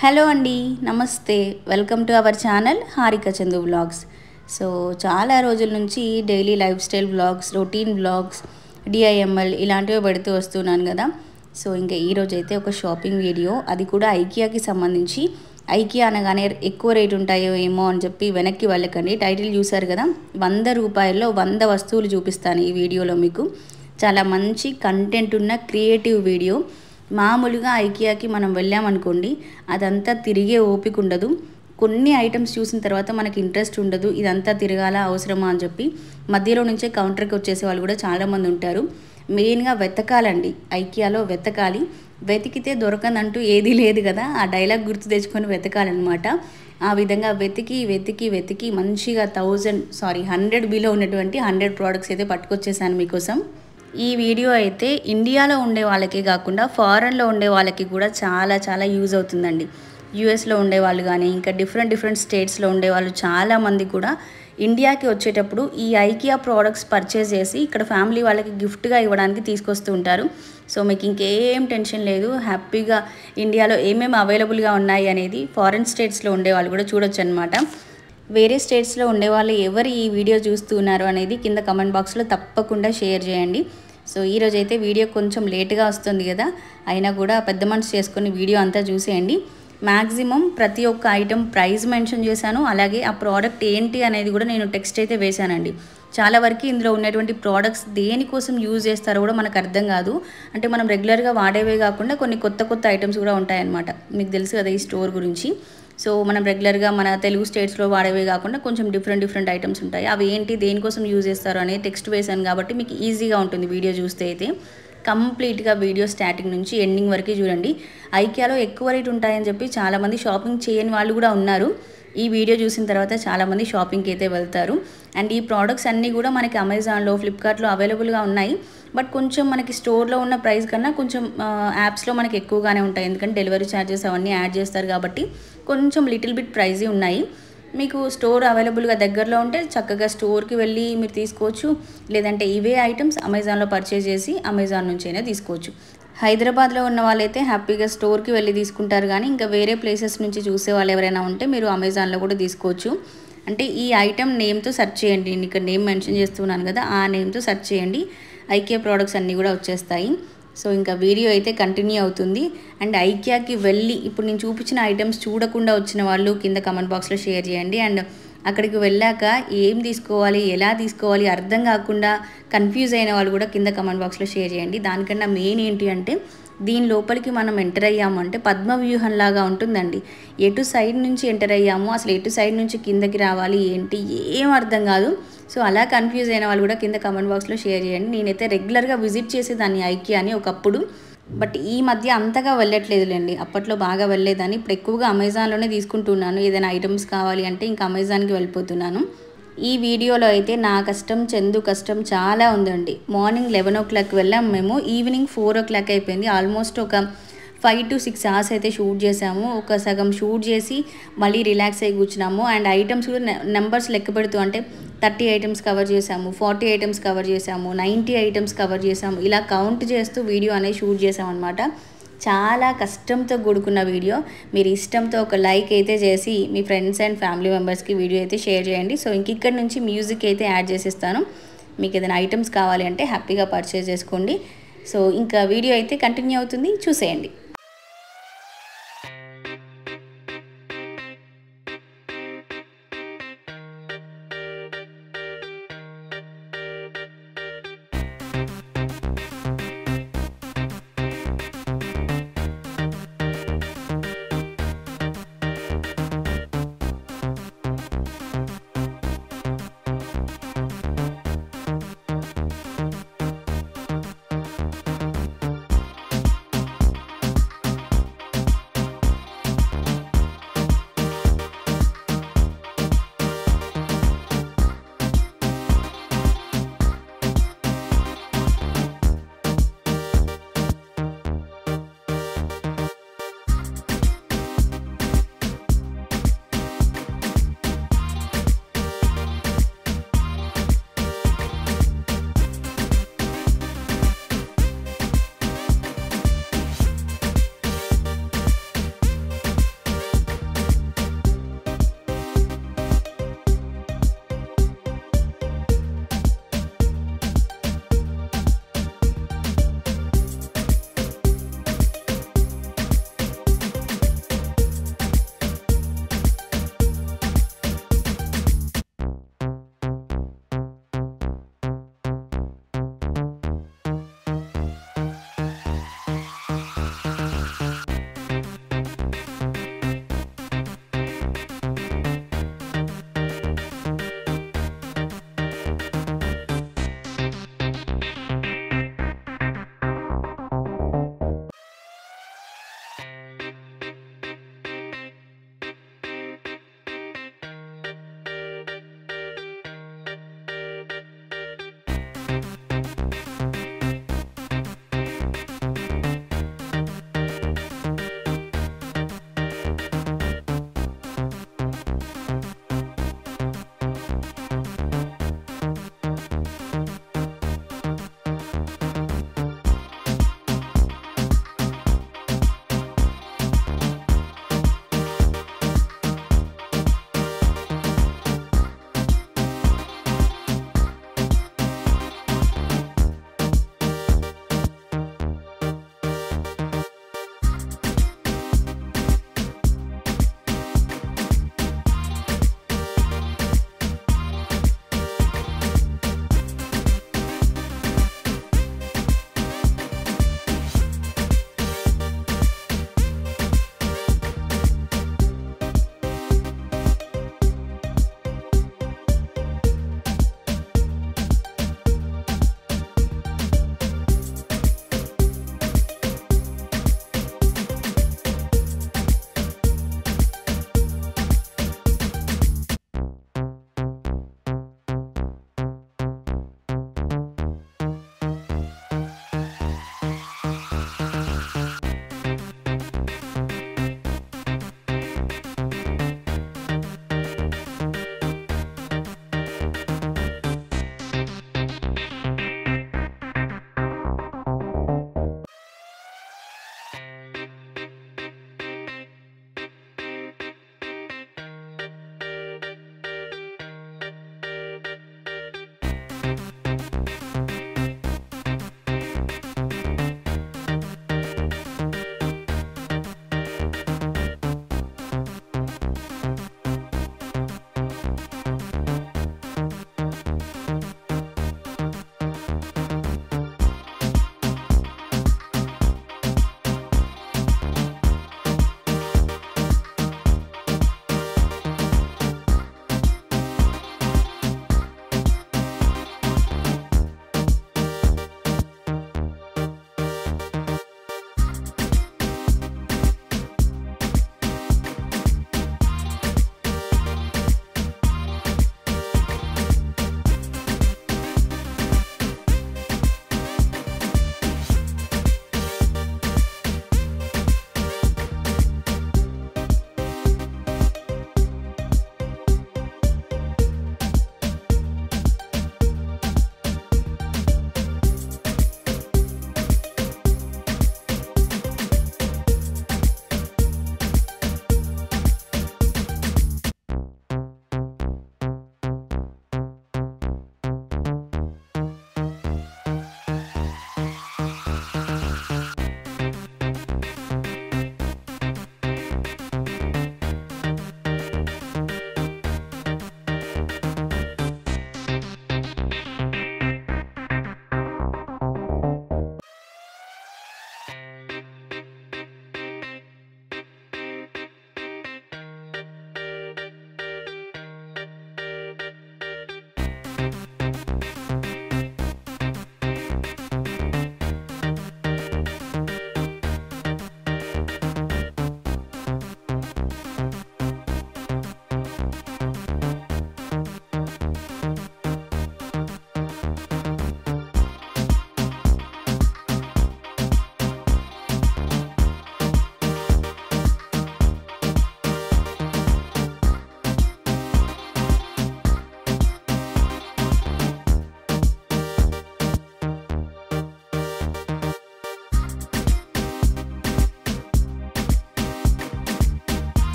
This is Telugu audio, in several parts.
హలో అండి నమస్తే welcome to our channel Harika Chandu vlogs so చాలా రోజుల నుంచి daily life style vlogs routine vlogs DIML ఇలాంటివి పెడుతూ వస్తున్నాను కదా సో ఇంకా ఈరోజు అయితే ఒక షాపింగ్ వీడియో అది కూడా ఐకియాకి సంబంధించి ఐకియా అనగానే ఎక్కువ రేట్ ఉంటాయో ఏమో అని చెప్పి వెనక్కి వెళ్ళకండి టైటిల్ చూసారు కదా వంద రూపాయల్లో వంద వస్తువులు చూపిస్తాను ఈ వీడియోలో మీకు చాలా మంచి కంటెంట్ ఉన్న క్రియేటివ్ వీడియో మామూలుగా ఐకియాకి మనం వెళ్ళామనుకోండి అదంతా తిరిగే ఓపిక ఉండదు కొన్ని ఐటమ్స్ చూసిన తర్వాత మనకి ఇంట్రెస్ట్ ఉండదు ఇదంతా తిరగాల అవసరమా అని చెప్పి మధ్యలో నుంచే కౌంటర్కి వచ్చేసే వాళ్ళు కూడా చాలామంది ఉంటారు మెయిన్గా వెతకాలండి ఐకియాలో వెతకాలి వెతికితే దొరకదంటూ ఏదీ లేదు కదా ఆ డైలాగ్ గుర్తు తెచ్చుకొని వెతకాలన్నమాట ఆ విధంగా వెతికి వెతికి వెతికి మంచిగా థౌజండ్ సారీ హండ్రెడ్ బిలో ఉన్నటువంటి హండ్రెడ్ ప్రోడక్ట్స్ అయితే పట్టుకొచ్చేసాను మీకోసం ఈ వీడియో అయితే ఇండియాలో ఉండే వాళ్ళకే కాకుండా ఫారెన్లో ఉండే వాళ్ళకి కూడా చాలా చాలా యూజ్ అవుతుందండి యూఎస్లో ఉండే వాళ్ళు కానీ ఇంకా డిఫరెంట్ డిఫరెంట్ స్టేట్స్లో ఉండే వాళ్ళు చాలామంది కూడా ఇండియాకి వచ్చేటప్పుడు ఈ ఐకియా ప్రోడక్ట్స్ పర్చేస్ చేసి ఇక్కడ ఫ్యామిలీ వాళ్ళకి గిఫ్ట్గా ఇవ్వడానికి తీసుకొస్తూ ఉంటారు సో మీకు ఇంకేం టెన్షన్ లేదు హ్యాపీగా ఇండియాలో ఏమేమి అవైలబుల్గా ఉన్నాయి అనేది ఫారెన్ స్టేట్స్లో ఉండే వాళ్ళు కూడా చూడొచ్చు అనమాట వేరే స్టేట్స్లో ఉండేవాళ్ళు ఎవరు ఈ వీడియో చూస్తున్నారు అనేది కింద కమెంట్ బాక్స్లో తప్పకుండా షేర్ చేయండి సో ఈరోజు అయితే వీడియో కొంచెం లేట్గా వస్తుంది కదా అయినా కూడా పెద్ద మనసు చేసుకొని వీడియో అంతా చూసేయండి మ్యాక్సిమం ప్రతి ఒక్క ఐటెం ప్రైస్ మెన్షన్ చేశాను అలాగే ఆ ప్రోడక్ట్ ఏంటి అనేది కూడా నేను టెక్స్ట్ అయితే వేశానండి చాలా వరకు ఇందులో ఉన్నటువంటి ప్రోడక్ట్స్ దేనికోసం యూజ్ చేస్తారో కూడా మనకు అర్థం కాదు అంటే మనం రెగ్యులర్గా వాడేవే కాకుండా కొన్ని కొత్త కొత్త ఐటమ్స్ కూడా ఉంటాయన్నమాట మీకు తెలుసు కదా ఈ స్టోర్ గురించి సో మనం రెగ్యులర్గా మన తెలుగు స్టేట్స్లో వాడేవే కాకుండా కొంచెం డిఫరెంట్ డిఫరెంట్ ఐటమ్స్ ఉంటాయి అవి ఏంటి దేనికోసం యూజ్ చేస్తారు అనేది టెక్స్ట్ వేశాను కాబట్టి మీకు ఈజీగా ఉంటుంది వీడియో చూస్తే అయితే కంప్లీట్గా వీడియో స్టార్టింగ్ నుంచి ఎండింగ్ వరకు చూడండి ఐకియాలో ఎక్కువ రేట్ ఉంటాయని చెప్పి చాలామంది షాపింగ్ చేయని వాళ్ళు కూడా ఉన్నారు ఈ వీడియో చూసిన తర్వాత చాలామంది షాపింగ్కి అయితే వెళ్తారు అండ్ ఈ ప్రోడక్ట్స్ అన్నీ కూడా మనకి అమెజాన్లో ఫ్లిప్కార్ట్లో అవైలబుల్గా ఉన్నాయి బట్ కొంచెం మనకి స్టోర్లో ఉన్న ప్రైస్ కన్నా కొంచెం యాప్స్లో మనకి ఎక్కువగానే ఉంటాయి ఎందుకంటే డెలివరీ ఛార్జెస్ అవన్నీ యాడ్ చేస్తారు కాబట్టి కొంచెం లిటిల్ బిట్ ప్రైజీ ఉన్నాయి మీకు స్టోర్ అవైలబుల్గా దగ్గరలో ఉంటే చక్కగా స్టోర్కి వెళ్ళి మీరు తీసుకోవచ్చు లేదంటే ఇవే ఐటమ్స్ అమెజాన్లో పర్చేజ్ చేసి అమెజాన్ నుంచి అయినా తీసుకోవచ్చు హైదరాబాద్లో ఉన్న వాళ్ళైతే హ్యాపీగా స్టోర్కి వెళ్ళి తీసుకుంటారు కానీ ఇంకా వేరే ప్లేసెస్ నుంచి చూసే వాళ్ళు ఎవరైనా ఉంటే మీరు అమెజాన్లో కూడా తీసుకోవచ్చు అంటే ఈ ఐటమ్ నేమ్తో సెర్చ్ చేయండి నేను ఇక్కడ నేమ్ మెన్షన్ చేస్తున్నాను కదా ఆ నేమ్తో సెర్చ్ చేయండి ఐకే ప్రోడక్ట్స్ అన్నీ కూడా వచ్చేస్తాయి సో ఇంకా వీడియో అయితే కంటిన్యూ అవుతుంది అండ్ ఐకియాకి వెళ్ళి ఇప్పుడు నేను చూపించిన ఐటమ్స్ చూడకుండా వచ్చిన వాళ్ళు కింద కమెంట్ బాక్స్లో షేర్ చేయండి అండ్ అక్కడికి వెళ్ళాక ఏం తీసుకోవాలి ఎలా తీసుకోవాలి అర్థం కాకుండా కన్ఫ్యూజ్ అయిన వాళ్ళు కూడా కింద కమెంట్ బాక్స్లో షేర్ చేయండి దానికన్నా మెయిన్ ఏంటి అంటే దీని లోపలికి మనం ఎంటర్ అయ్యాము అంటే పద్మ వ్యూహంలాగా ఉంటుందండి ఎటు సైడ్ నుంచి ఎంటర్ అయ్యాము అసలు ఎటు సైడ్ నుంచి కిందకి రావాలి ఏంటి ఏం అర్థం కాదు సో అలా కన్ఫ్యూజ్ అయిన వాళ్ళు కూడా కింద కమెంట్ బాక్స్లో షేర్ చేయండి నేనైతే రెగ్యులర్గా విజిట్ చేసేదాన్ని ఐకియా అని ఒకప్పుడు బట్ ఈ మధ్య అంతగా వెళ్ళట్లేదులేండి అప్పట్లో బాగా వెళ్ళేదాన్ని ఇప్పుడు ఎక్కువగా అమెజాన్లోనే తీసుకుంటున్నాను ఏదైనా ఐటమ్స్ కావాలి అంటే ఇంకా అమెజాన్కి వెళ్ళిపోతున్నాను ఈ వీడియోలో అయితే నా కష్టం చందు కష్టం చాలా ఉందండి మార్నింగ్ లెవెన్ ఓ క్లాక్ వెళ్ళాం మేము ఈవినింగ్ ఫోర్ ఓ క్లాక్ అయిపోయింది ఆల్మోస్ట్ ఒక ఫైవ్ టు సిక్స్ అవర్స్ అయితే షూట్ చేసాము ఒక సగం షూట్ చేసి మళ్ళీ రిలాక్స్ అయ్యి కూర్చున్నాము అండ్ ఐటమ్స్ కూడా నెంబర్స్ లెక్క పెడుతూ అంటే థర్టీ ఐటమ్స్ కవర్ చేసాము ఫార్టీ ఐటమ్స్ కవర్ చేసాము నైంటీ ఐటమ్స్ కవర్ చేసాము ఇలా కౌంట్ చేస్తూ వీడియో అనేది షూట్ చేసామన్నమాట చాలా కష్టంతో కూడుకున్న వీడియో మీరు ఇష్టంతో ఒక లైక్ అయితే చేసి మీ ఫ్రెండ్స్ అండ్ ఫ్యామిలీ మెంబర్స్కి వీడియో అయితే షేర్ చేయండి సో ఇంక ఇక్కడ నుంచి మ్యూజిక్ అయితే యాడ్ చేసేస్తాను మీకు ఏదైనా ఐటమ్స్ కావాలి అంటే హ్యాపీగా పర్చేస్ చేసుకోండి సో ఇంకా వీడియో అయితే కంటిన్యూ అవుతుంది చూసేయండి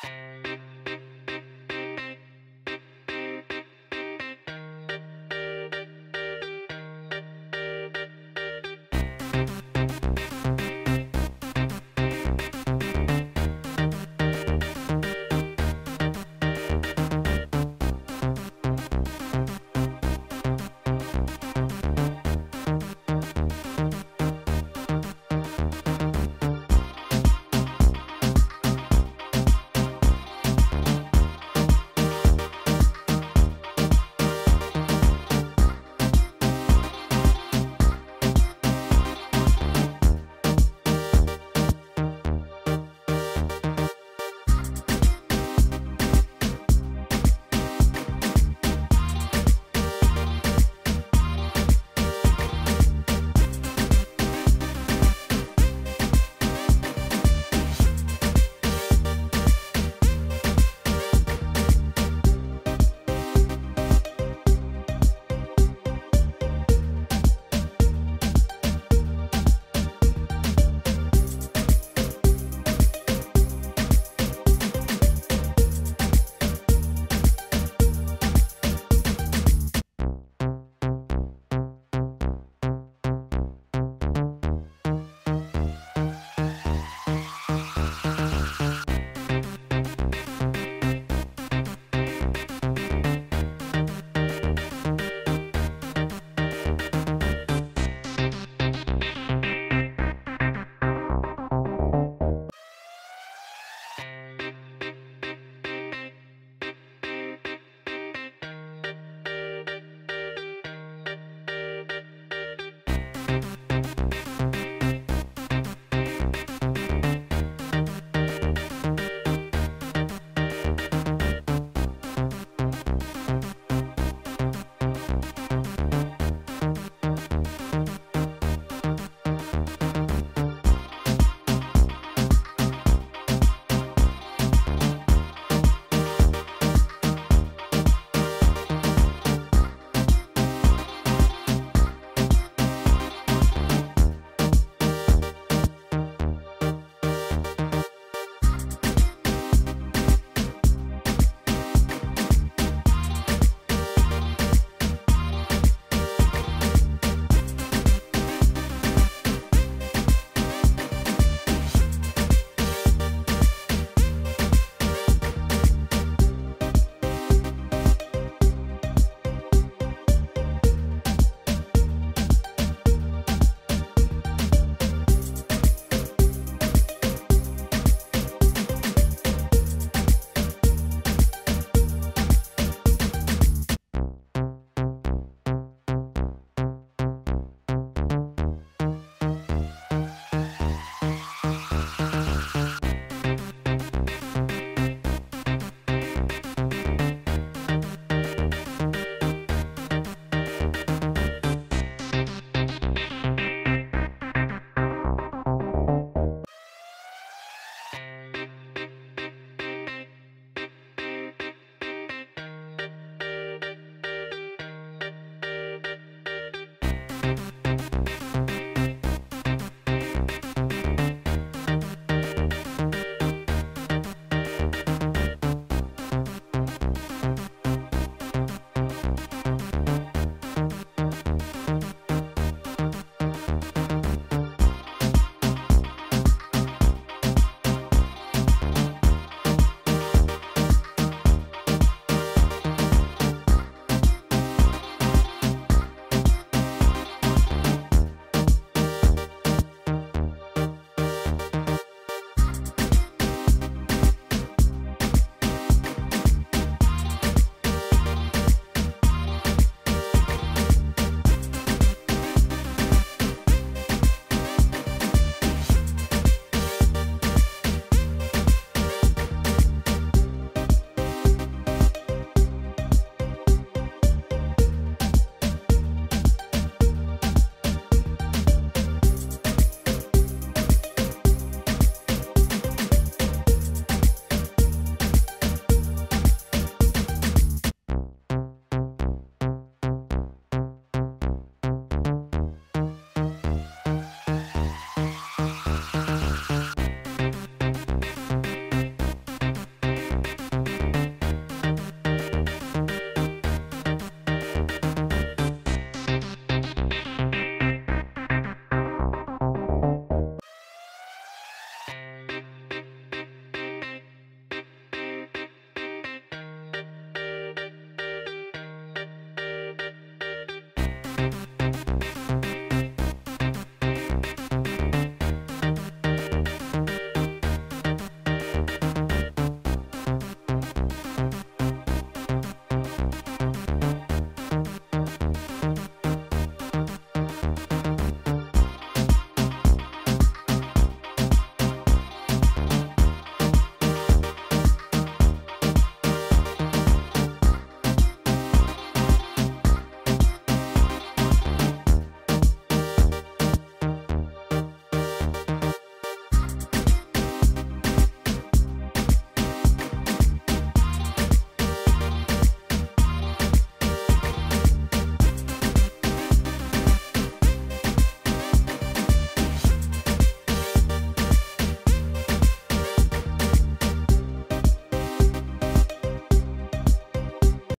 Thank